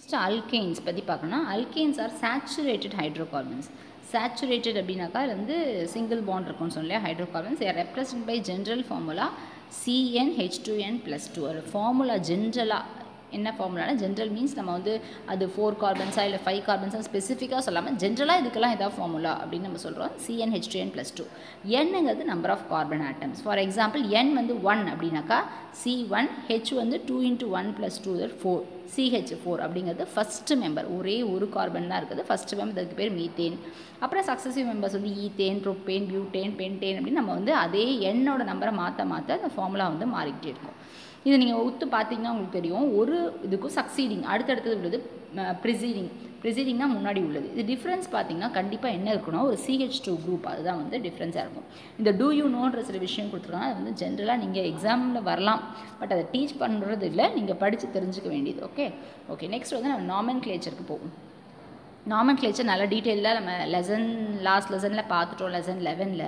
first alkanes பற்றி பார்க்கணும்னா alkanes are saturated hydrocarbons saturated அப்படின்னாக்கா அது வந்து சிங்கிள் பாண்ட் இருக்கும்னு சொல்லி hydrocarbons represent by general formula C N H two N plus two ஒரு ஃபார்முலா ஜென்ரலாக என்ன ஃபார்முலானா ஜென்ரல் மீன்ஸ் நம்ம வந்து அது ஃபோர் கார்பன்ஸா இல்லை ஃபைவ் கார்பன்ஸா ஸ்பெசிஃபிக்காக சொல்லாமல் ஜென்ரலாக இதுக்கெல்லாம் இதான் ஃபார்முலா அப்படின்னு நம்ம சொல்கிறோம் C N H two N plus two என்னங்கிறது number of carbon atoms for example N வந்து ஒன் அப்படின்னாக்கா சி ஒன் ஹெச் வந்து two into one plus two four C H four அப்படிங்கிறது ஃபஸ்ட்டு மெம்பர் ஒரே ஒரு கார்பன் தான் இருக்குது ஃபஸ்ட்டு மெம்பர் அதுக்கு பேர் மீத்தேன் அப்புறம் சக்ஸசிவ் மெம்பர்ஸ் வந்து ஈத்தேன் ப்ரோப்பேன் பியூட்டேன் பென்டேன் அப்படின்னு நம்ம வந்து அதே எண்ணோட நம்பரை மாற்ற மாற்ற அந்த ஃபார்முலா வந்து மாறிக்கிட்டே இருக்கும் இது நீங்கள் ஒத்து பார்த்தீங்கன்னா உங்களுக்கு தெரியும் ஒரு இதுக்கும் சக்சீடிங் அடுத்தடுத்தது உள்ளது ப்ரிசீடிங் ப்ரிசீடிங்னா முன்னாடி உள்ளது இது டிஃப்ரென்ஸ் பார்த்தீங்கன்னா கண்டிப்பாக என்ன இருக்கணும் ஒரு சிஹெச் டூ குரூப் அதுதான் வந்து டிஃப்ரென்ஸாக இருக்கும் இந்த டூ யூ நோன்ற சில விஷயம் கொடுத்துருக்காங்க அது வந்து ஜென்ரலாக நீங்கள் எக்ஸாமில் வரலாம் பட் அதை டீச் பண்ணுறது இல்லை நீங்கள் படித்து தெரிஞ்சுக்க வேண்டியது ஓகே ஓகே நெக்ஸ்ட் வந்து நம்ம நாமன் கிளேச்சருக்கு போவோம் நாமன் கிளேச்சர் நல்ல டீட்டெயிலாக நம்ம லெசன் லாஸ்ட் லெசனில் பார்த்துட்டோம் லெசன் லெவனில்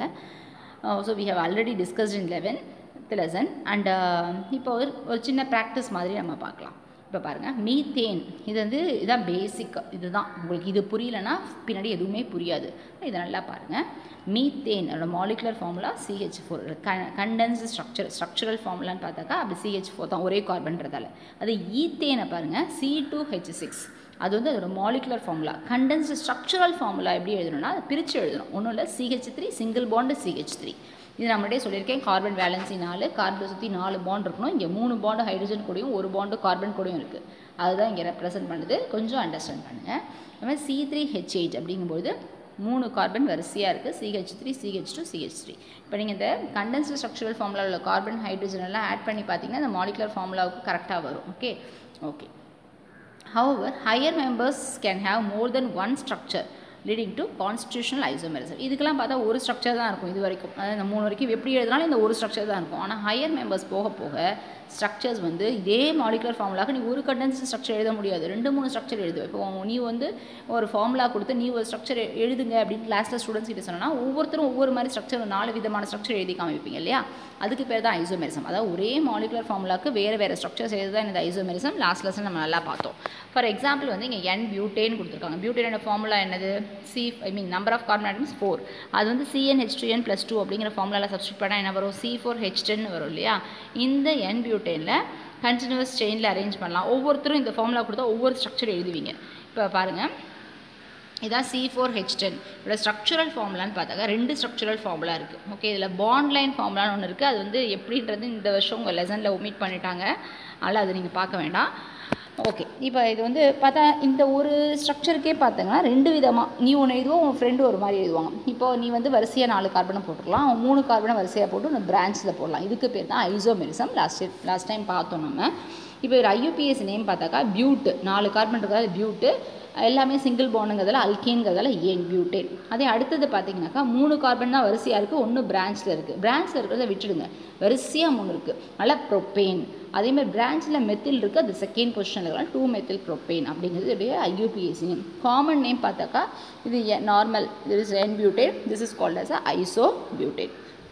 so we have already discussed in eleven lesson and இப்போ ஒரு ஒரு சின்ன ப்ராக்டிஸ் மாதிரி நம்ம பார்க்கலாம் இப்போ பாருங்கள் மீத்தேன் இது வந்து இதுதான் பேசிக் இதுதான் உங்களுக்கு இது புரியலன்னா பின்னாடி எதுவுமே புரியாது இதை நல்லா பாருங்கள் மீத்தேன் அதோட molecular formula C H four condensed structure structural ஃபார்முலான்னு பார்த்தாக்கா அப்படி சிஹெச் ஃபோர் தான் ஒரே கார்பன்றதால அது ஈத்தேனை பாருங்கள் சி டூ ஹெச் சிக்ஸ் அது வந்து அதோட molecular formula condensed structural formula எப்படி எழுதணும்னா அதை பிரித்து எழுதணும் ஒன்றும் இல்லை C H three single bond C H three இது நம்மளே சொல்லியிருக்கேன் கார்பன் வேலன்சி நாலு கார்பனை சுற்றி நாலு பாண்ட் இருக்கணும் இங்கே மூணு பாண்டு ஹைட்ரஜன் கூடயும் ஒரு பாண்டு கார்பன் கூடயும் இருக்குது அதுதான் இங்கே ரெப்ரசென்ட் பண்ணுது கொஞ்சம் அண்டர்ஸ்டாண்ட் பண்ணுங்கள் அது மாதிரி சி த்ரீ ஹெச் எயிட் அப்படிங்கும்போது மூணு கார்பன் வரிசையாக இருக்குது C H three C H two C H three இப்போ நீங்கள் இந்த கண்டென்ஸ்டு ஸ்ட்ரக்சரல் ஃபார்முலாவில் உள்ள கார்பன் ஹைட்ரஜன் எல்லாம் ஆட் பண்ணி பார்த்தீங்கன்னா இந்த மாலிகுலர் ஃபார்முலாவுக்கு கரெக்டாக வரும் okay okay However, higher members can have more than one structure leading to constitutional isomerism இதுக்கெல்லாம் பார்த்தா ஒரு ஸ்ட்ரக்சர் தான் இருக்கும் இது வரைக்கும் அதாவது இந்த மூணு வரைக்கும் எப்படி எழுதினாலும் இந்த ஒரு ஸ்ட்ரக்சர் தான் இருக்கும் ஆனால் ஹையர் மெம்பர்ஸ் போக போக ஸ்ட்ரக்சர்ஸ் வந்து இதே மாலிகுலர் ஃபார்முலாக்கு நீ ஒரு கண்டென்ஸ் ஸ்ட்ரக்சர் எழுத முடியாது ரெண்டு மூணு ஸ்ட்ரக்சர் எழுதுவேன் இப்போ நீ வந்து ஒரு ஃபார்முலா கொடுத்து நீ ஒரு ஸ்ட்ரக்சர் எழுதுங்க அப்படின்னு கிளாஸில் ஸ்டூடெண்ட்ஸ் கிட்ட சொன்னால் ஒவ்வொருத்தரும் ஒவ்வொரு மாதிரி ஸ்ட்ரக்சர் நாலு விதமான ஸ்ட்ரக்சர் எழுதி காமிப்பீங்க இல்லையா அதுக்கு பேர் தான் ஐசோமெரிசம் அதாவது ஒரே மாலிகுலர் ஃபார்முலாக்கு வேறு வேறு ஸ்ட்ரக்சர்ஸ் எழுதுதான் இந்த ஐசோமெரிசம் லாஸ்ட் லெசன் நம்ம நல்லா பார்த்தோம் ஃபார் எக்ஸாம்பிள் வந்து இங்கே என் பியூட்டேன் கொடுத்துருக்காங்க பியூட்டேனோட ஃபார்முலா என்னது C I mean number of carbon atoms four அது வந்து C N H two N plus two அப்படிங்கிற ஃபார்முலாவில் சப்ஸ்டியூட் பண்ணால் என்ன வரும் சி ஃபோர் ஹெச் டென் வரும் இல்லையா இந்த என் பியூட்டேனில் கண்டினியூஸ் செயினில் அரேஞ்ச் பண்ணலாம் ஒவ்வொருத்தரும் இந்த ஃபார்முலா கொடுத்தா ஒவ்வொரு ஸ்ட்ரக்சர் எழுதுவீங்க இப்போ பாருங்கள் இதான் சி ஃபோர் ஹெச் டென் இதோட ஸ்ட்ரக்சரல் ஃபார்முலான்னு பார்த்தாக்கா ரெண்டு ஸ்ட்ரக்சரல் ஃபார்முலா இருக்குது ஓகே இதில் பாண்ட் லைன் ஃபார்முலான்னு ஒன்று இருக்குது அது வந்து எப்படின்றது இந்த வருஷம் உங்கள் லெசனில் ஒமிட் பண்ணிட்டாங்க அதனால் அது நீங்கள் பார்க்க வேண்டாம் ஓகே இப்போ இது வந்து பார்த்தா இந்த ஒரு ஸ்ட்ரக்சருக்கே பார்த்தீங்கன்னா ரெண்டு விதமாக நீ ஒன்று எழுதுவோம் உன் ஃப்ரெண்டு ஒரு மாதிரி எழுதுவாங்க இப்போ நீ வந்து வரிசையாக நாலு கார்பனை போட்டுக்கலாம் அவன் மூணு கார்பனை வரிசையாக போட்டு ஒன்று பிரான்ச்சில் போடலாம் இதுக்கு பேர் தான் ஐசோமெரிசம் லாஸ்ட் லாஸ்ட் டைம் பார்த்தோம் நம்ம இப்போ ஒரு ஐயூபிஎஸ் நேம் பார்த்தாக்கா பியூட்டு நாலு கார்பன் இருக்கிறதால பியூட்டு எல்லாமே சிங்கிள் பாண்டுங்கிறதால அல்கேன்கிறதால ஏன் பியூட்டேன் அதே அடுத்தது பார்த்தீங்கன்னாக்கா மூணு கார்பன் தான் வரிசையாக இருக்குது ஒன்று பிரான்ச்சில் இருக்குது பிரான்ச்சில் இருக்கிறத விட்டுடுங்க வரிசையாக மூணு இருக்குது அதனால் ப்ரொப்பேன் அதேமாதிரி பிரான்ச்சில் மெத்தில் இருக்குது அது செகண்ட் பொசிஷனில் இருக்கலாம் டூ மெத்தில் ப்ரொப்பேன் அப்படிங்கிறது உடைய ஐயூபிஎஸ்சி நேம் காமன் நேம் பார்த்தாக்கா இது நார்மல் இது is N butane this is called as isobutane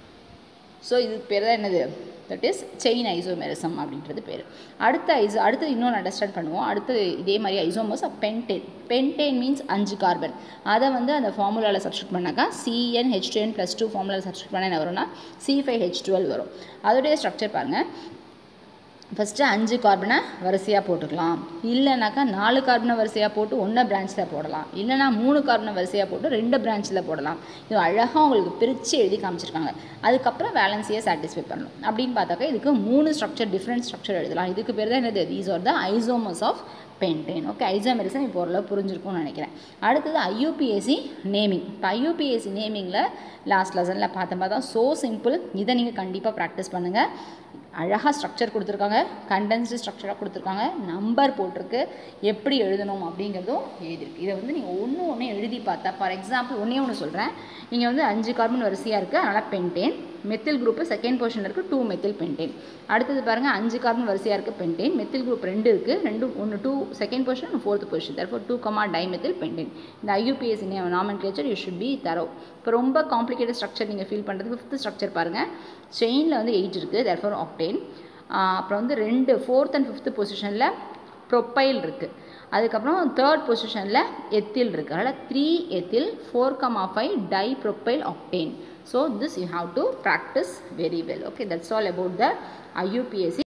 so இது பேர் தான் என்னது தட் இஸ் செயின் ஐசோமெரிசம் அப்படின்றது பேர் அடுத்த ஐசோ அடுத்து இன்னொன்று அண்டர்ஸ்டாண்ட் பண்ணுவோம் அடுத்து இதே மாதிரி ஐசோமர்ஸ் பென்டேன் பென்டேன் மீன்ஸ் அஞ்சு கார்பன் அதை வந்து அந்த ஃபார்முலாவில் சப்ஸ்டியூட் பண்ணாக்கா C N H two N plus two ஃபார்முலாவில் சப்ஸ்டியூட் பண்ணால் என்ன வரும்னா சி ஃபைவ் ஹெச் டுவெல் வரும் அதோடைய ஸ்ட்ரக்சர் பாருங்கள் ஃபஸ்ட்டு அஞ்சு கார்பனை வரிசையாக போட்டுக்கலாம் இல்லைனாக்கா நாலு கார்பனை வரிசையாக போட்டு ஒன்றை பிரான்ச்சில் போடலாம் இல்லைனா மூணு கார்பனை வரிசையாக போட்டு ரெண்டு பிரான்ச்சில் போடலாம் இது அழகாக உங்களுக்கு பிரித்து எழுதி காமிச்சிருக்காங்க அதுக்கப்புறம் வேலன்ஸியை சாட்டிஸ்ஃபை பண்ணணும் அப்படின்னு பார்த்தாக்கா இதுக்கு மூணு ஸ்ட்ரக்சர் டிஃப்ரெண்ட் ஸ்ட்ரக்சர் எழுதலாம் இதுக்கு பேர் தான் என்னது these are the isomers of pentane okay isomerism இப்போ ஓரளவு புரிஞ்சிருக்கும்னு நினைக்கிறேன் அடுத்தது ஐயூபிஎஸ்சி நேமிங் இப்போ ஐயூபிஎஸ்சி நேமிங்கில் லாஸ்ட் லெசனில் பார்த்த மாதிரி தான் ஸோ சிம்பிள் இதை நீங்கள் கண்டிப்பாக ப்ராக்டிஸ் பண்ணுங்கள் அழகாக ஸ்ட்ரக்சர் கொடுத்துருக்காங்க கண்டென்ஸ்டு ஸ்ட்ரக்சராக கொடுத்துருக்காங்க நம்பர் போட்டிருக்கு எப்படி எழுதணும் அப்படிங்கிறதும் எழுதிருக்கு இதை வந்து நீங்கள் ஒன்று ஒன்று எழுதி பார்த்தா ஃபார் எக்ஸாம்பிள் ஒன்றே ஒன்று சொல்கிறேன் நீங்கள் வந்து அஞ்சு கார்பன் வரிசையாக இருக்குது அதனால் பென்டேன் மெத்தில் குரூப்பு செகண்ட் பொசிஷனில் இருக்குது டூ மெத்தில் பென்டேன் அடுத்தது பாருங்கள் அஞ்சு கார்பன் வரிசையாக இருக்குது பென்டேன் மெத்தில் குரூப் ரெண்டு இருக்குது ரெண்டு ஒன்று டூ செகண்ட் பொசிஷன் ஒன்று fourth position therefore two comma dimethyl pentane இந்த IUPAC nomenclature you should be thorough இப்போ ரொம்ப காம்ப்ளிகேட்டட் ஸ்ட்ரக்சர் நீங்கள் ஃபீல் பண்ணுறது ஃபிஃப்த் ஸ்ட்ரக்சர் பாருங்கள் செயினில் வந்து எயிட் இருக்குது தர்ஃபோர் ஆக்டேன் அப்புறம் வந்து ரெண்டு ஃபோர்த் அண்ட் ஃபிஃப்த் பொசிஷனில் ப்ரொப்பைல் இருக்குது அதுக்கப்புறம் தேர்ட் பொசிஷனில் எத்தில் இருக்குது அதனால் three ethyl four comma five dipropyl octane so this you have to practice very well okay that's all about the IUPSC